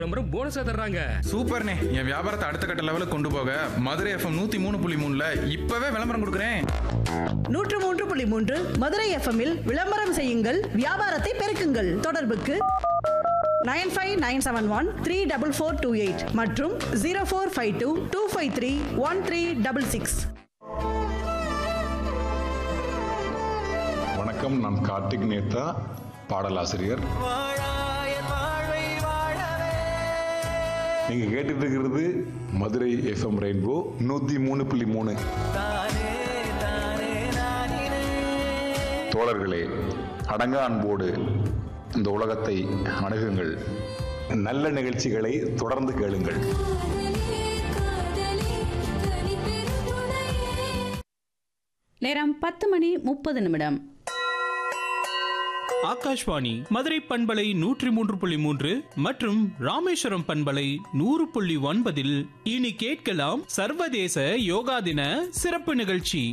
ரொம்ப போனஸா தர்றாங்க சூப்பர்ண்ணே என் வியாபாரத்தை அடுத்த கட்ட லெவலுக்கு கொண்டு போக மதுரை எஃப்எம் நூத்தி மூணு புள்ளி மூணுல இப்பவே விளம்பரம் கொடுக்குறேன் நூற்று மூன்று புள்ளி மூன்று மதுரை எஃப்எம்மில் விளம்பரம் செய்யுங்கள் வியாபாரத்தை பெருக்குங்கள் தொடர்புக்கு nine five nine seven one three double four two eight மற்றும் zero four five two two five three one three double six வணக்கம் நான் கார்த்திக் நேத்தா பாடலாசிரியர் நீங்க கேட்டுட்டு இருக்கிறது மதுரை எஃப்எம் ரெயின்போ நூத்தி மூணு புள்ளி மூணு தோழர்களே அடங்கா அன்போடு இந்த உலகத்தை அணுகுங்கள் நல்ல நிகழ்ச்சிகளை தொடர்ந்து கேளுங்கள் நேரம் பத்து மணி முப்பது நிமிடம் ஆகாஷ்வாணி மதுரை பண்பலை நூற்றி மூன்று புள்ளி மூன்று மற்றும் ராமேஸ்வரம் பண்பலை நூறு புள்ளி ஒன்பதில் இனி கேட்கலாம் சர்வதேச யோகா தின சிறப்பு நிகழ்ச்சி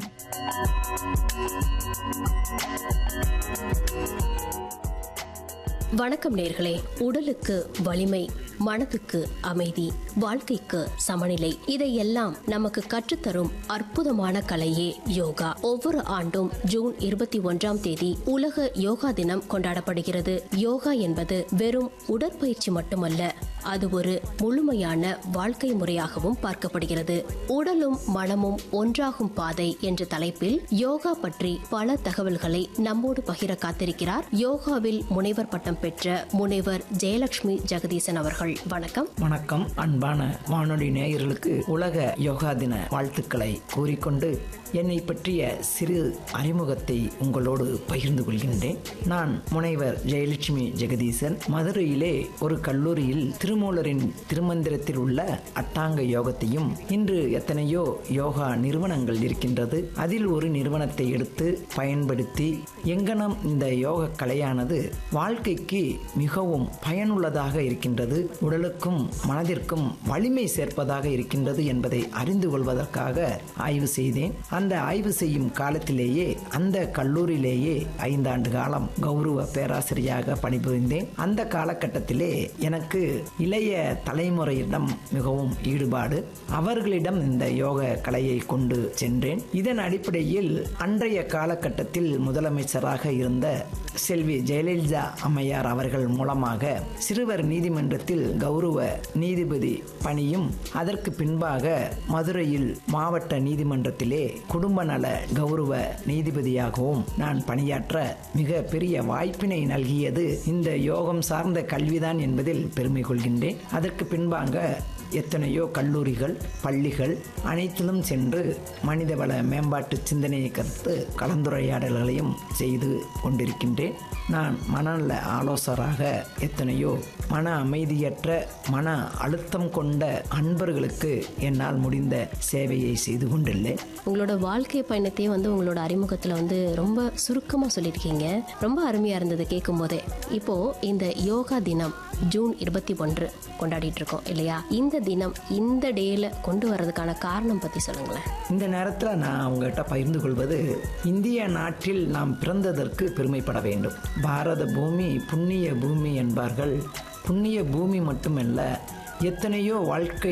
வணக்கம் நேர்களே உடலுக்கு வலிமை மனதுக்கு அமைதி வாழ்க்கைக்கு சமநிலை இதையெல்லாம் நமக்கு கற்றுத்தரும் அற்புதமான கலையே யோகா ஒவ்வொரு ஆண்டும் ஜூன் இருபத்தி ஒன்றாம் தேதி உலக யோகா தினம் கொண்டாடப்படுகிறது யோகா என்பது வெறும் உடற்பயிற்சி மட்டுமல்ல அது ஒரு முழுமையான வாழ்க்கை முறையாகவும் பார்க்கப்படுகிறது உடலும் மனமும் ஒன்றாகும் பாதை என்ற தலைப்பில் யோகா பற்றி பல தகவல்களை நம்மோடு பகிர காத்திருக்கிறார் யோகாவில் முனைவர் பட்டம் பெற்ற முனைவர் ஜெயலட்சுமி ஜெகதீசன் அவர்கள் வணக்கம் வணக்கம் அன்பான வானொலி நேயர்களுக்கு உலக யோகா தின வாழ்த்துக்களை கூறிக்கொண்டு என்னை பற்றிய சிறு அறிமுகத்தை உங்களோடு பகிர்ந்து கொள்கின்றேன் நான் முனைவர் ஜெயலட்சுமி ஜெகதீசன் மதுரையிலே ஒரு கல்லூரியில் திருமூலரின் திருமந்திரத்தில் உள்ள அட்டாங்க யோகத்தையும் இன்று எத்தனையோ யோகா நிறுவனங்கள் இருக்கின்றது அதில் ஒரு நிறுவனத்தை எடுத்து பயன்படுத்தி எங்கனம் இந்த யோக கலையானது வாழ்க்கைக்கு மிகவும் பயனுள்ளதாக இருக்கின்றது உடலுக்கும் மனதிற்கும் வலிமை சேர்ப்பதாக இருக்கின்றது என்பதை அறிந்து கொள்வதற்காக ஆய்வு செய்தேன் அந்த ஆய்வு செய்யும் காலத்திலேயே அந்த கல்லூரியிலேயே ஐந்தாண்டு காலம் கௌரவ பேராசிரியராக பணிபுரிந்தேன் அந்த காலகட்டத்திலே எனக்கு இளைய தலைமுறையிடம் மிகவும் ஈடுபாடு அவர்களிடம் இந்த யோக கலையை கொண்டு சென்றேன் இதன் அடிப்படையில் அன்றைய காலகட்டத்தில் முதலமைச்சராக இருந்த செல்வி ஜெயலலிதா அம்மையார் அவர்கள் மூலமாக சிறுவர் நீதிமன்றத்தில் கௌரவ நீதிபதி பணியும் அதற்கு பின்பாக மதுரையில் மாவட்ட நீதிமன்றத்திலே குடும்ப நல கௌரவ நீதிபதியாகவும் நான் பணியாற்ற மிக பெரிய வாய்ப்பினை நல்கியது இந்த யோகம் சார்ந்த கல்விதான் என்பதில் பெருமை கொள்கின்றேன் அதற்கு பின்பாக எத்தனையோ கல்லூரிகள் பள்ளிகள் அனைத்திலும் சென்று மனிதவள மேம்பாட்டு சிந்தனையை கருத்து கலந்துரையாடல்களையும் செய்து கொண்டிருக்கின்றேன் நான் மனநல ஆலோசகராக எத்தனையோ மன அமைதியற்ற மன அழுத்தம் கொண்ட அன்பர்களுக்கு என்னால் முடிந்த சேவையை செய்து கொண்டுள்ளேன் உங்களோட வாழ்க்கை பயணத்தையே வந்து உங்களோட அறிமுகத்துல வந்து ரொம்ப சுருக்கமா சொல்லியிருக்கீங்க ரொம்ப அருமையா இருந்தது கேட்கும் போதே இப்போ இந்த யோகா தினம் ஜூன் இருபத்தி ஒன்று கொண்டாடிட்டு இருக்கோம் இல்லையா இந்த தினம் இந்த டேல கொண்டு வர்றதுக்கான காரணம் பத்தி சொல்லுங்களேன் இந்த நேரத்தில் நான் உங்ககிட்ட பகிர்ந்து கொள்வது இந்திய நாட்டில் நாம் பிறந்ததற்கு பெருமைப்பட வேண்டும் பாரத பூமி புண்ணிய பூமி என்பார்கள் புண்ணிய பூமி மட்டுமல்ல எத்தனையோ வாழ்க்கை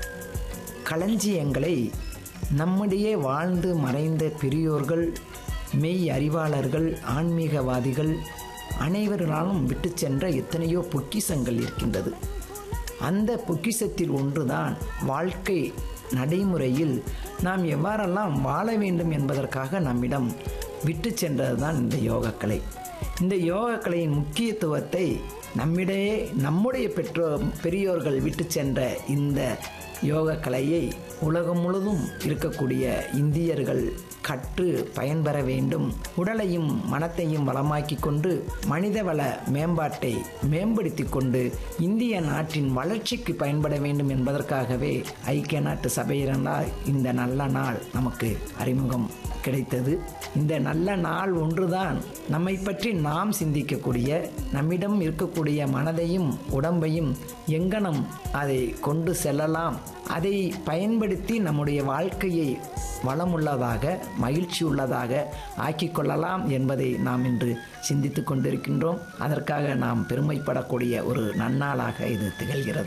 களஞ்சியங்களை நம்மிடையே வாழ்ந்து மறைந்த பெரியோர்கள் மெய் அறிவாளர்கள் ஆன்மீகவாதிகள் அனைவராலும் விட்டு சென்ற எத்தனையோ பொக்கிசங்கள் இருக்கின்றது அந்த பொக்கிசத்தில் ஒன்றுதான் வாழ்க்கை நடைமுறையில் நாம் எவ்வாறெல்லாம் வாழ வேண்டும் என்பதற்காக நம்மிடம் விட்டு சென்றதுதான் இந்த யோகக்கலை இந்த யோகக்கலையின் முக்கியத்துவத்தை நம்மிடையே நம்முடைய பெற்றோர் பெரியோர்கள் விட்டு சென்ற இந்த யோக கலையை உலகம் முழுதும் இருக்கக்கூடிய இந்தியர்கள் கற்று பயன்பெற வேண்டும் உடலையும் மனத்தையும் வளமாக்கி கொண்டு மனிதவள மேம்பாட்டை மேம்படுத்தி கொண்டு இந்திய நாட்டின் வளர்ச்சிக்கு பயன்பட வேண்டும் என்பதற்காகவே ஐக்கிய நாட்டு சபையினால் இந்த நல்ல நாள் நமக்கு அறிமுகம் கிடைத்தது இந்த நல்ல நாள் ஒன்றுதான் நம்மை பற்றி நாம் சிந்திக்கக்கூடிய நம்மிடம் இருக்கக்கூடிய இருக்கக்கூடிய மனதையும் உடம்பையும் எங்கனம் அதை கொண்டு செல்லலாம் அதை பயன்படுத்தி நம்முடைய வாழ்க்கையை வளமுள்ளதாக மகிழ்ச்சி உள்ளதாக ஆக்கிக் கொள்ளலாம் என்பதை நாம் இன்று சிந்தித்து கொண்டிருக்கின்றோம் அதற்காக நாம் பெருமைப்படக்கூடிய ஒரு நன்னாளாக இது திகழ்கிறது